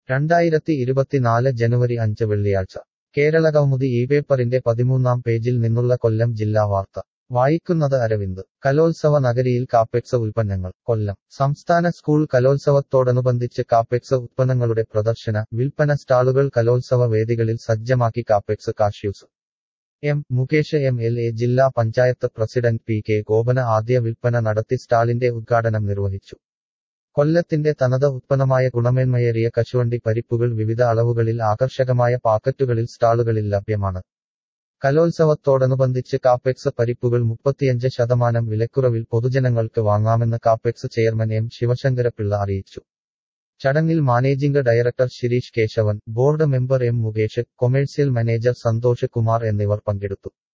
രണ്ടായിരത്തി ഇരുപത്തിനാല് ജനുവരി അഞ്ച് വെള്ളിയാഴ്ച കേരളകൗമുദി ഈ പേപ്പറിന്റെ പതിമൂന്നാം പേജിൽ നിന്നുള്ള കൊല്ലം ജില്ലാ വാർത്ത വായിക്കുന്നത് അരവിന്ദ് കലോത്സവ നഗരിയിൽ കാപ്പെക്സ് ഉൽപ്പന്നങ്ങൾ കൊല്ലം സംസ്ഥാന സ്കൂൾ കലോത്സവത്തോടനുബന്ധിച്ച് കാപ്പെക്സ് ഉത്പന്നങ്ങളുടെ പ്രദർശന വിൽപ്പന സ്റ്റാളുകൾ കലോത്സവ വേദികളിൽ സജ്ജമാക്കി Capex cashews M Mukesh M L A ജില്ലാ panchayat president P K Gopan ആദ്യ വിൽപ്പന നടത്തി സ്റ്റാളിന്റെ ഉദ്ഘാടനം നിർവഹിച്ചു കൊല്ലത്തിന്റെ തനത് ഉത്പന്നമായ ഗുണമേന്മയേറിയ കശുവണ്ടി പരിപ്പുകൾ വിവിധ അളവുകളിൽ ആകർഷകമായ പാക്കറ്റുകളിൽ സ്റ്റാളുകളിൽ ലഭ്യമാണ് കലോത്സവത്തോടനുബന്ധിച്ച് കാപ്പെക്സ് പരിപ്പുകൾ മുപ്പത്തിയഞ്ച് ശതമാനം വിലക്കുറവിൽ പൊതുജനങ്ങൾക്ക് വാങ്ങാമെന്ന് കാപ്പെക്സ് ചെയർമാൻ എം ശിവശങ്കരപിള്ള അറിയിച്ചു ചടങ്ങിൽ managing director Shirish Kesavan board member M Mukesh commercial manager Santhosh Kumar എന്നിവർ പങ്കെടുത്തു